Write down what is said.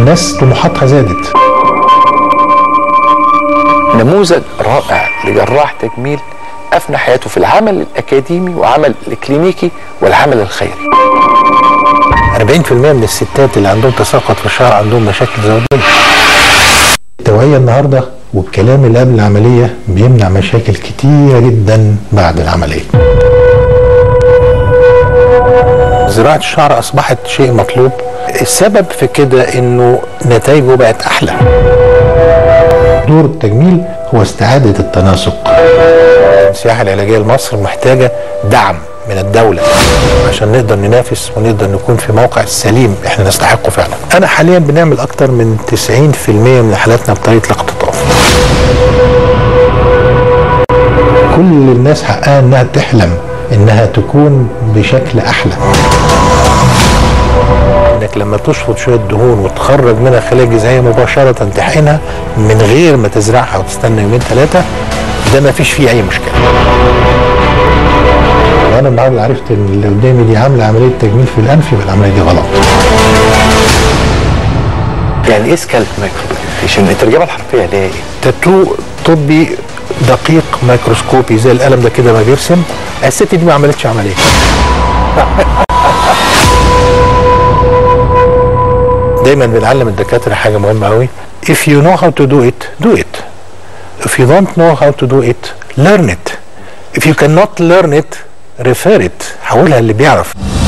الناس طموحاتها زادت نموذج رائع لجراح تجميل افنى حياته في العمل الاكاديمي وعمل الكلينيكي والعمل الخيري 40% من الستات اللي عندهم تساقط في الشعر عندهم مشاكل زوجيه التوعيه النهارده والكلام اللي قبل العمليه بيمنع مشاكل كتيره جدا بعد العمليه زراعه الشعر اصبحت شيء مطلوب السبب في كده انه نتائجه بقت احلى دور التجميل هو استعاده التناسق السياحه العلاجيه لمصر محتاجه دعم من الدولة عشان نقدر ننافس ونقدر نكون في موقع السليم احنا نستحقه فعلا انا حاليا بنعمل اكتر من 90% من حالاتنا بطريقة الاقتطاف كل الناس حقها انها تحلم انها تكون بشكل احلى انك لما تشفط شويه دهون وتخرج منها خلايا جذعيه مباشره تحقنها من غير ما تزرعها وتستنى يومين ثلاثه ده ما فيش فيه اي مشكله لو انا النهارده عرفت ان اللي قدامي دي عامله عمليه تجميل في الانف يبقى العمليه دي غلط يعني ايه سكالب مايكروبيشن الترجمه الحرفيه ليه ايه تاتو طبي دقيق ميكروسكوبي زي القلم ده كده ما بيرسم الست دي ما عملتش عمليه دايما بنعلم الدكاتره حاجه مهمه قوي if you know how to do it do it if you don't know how to do it learn it if you cannot learn it refer it حولها اللي بيعرف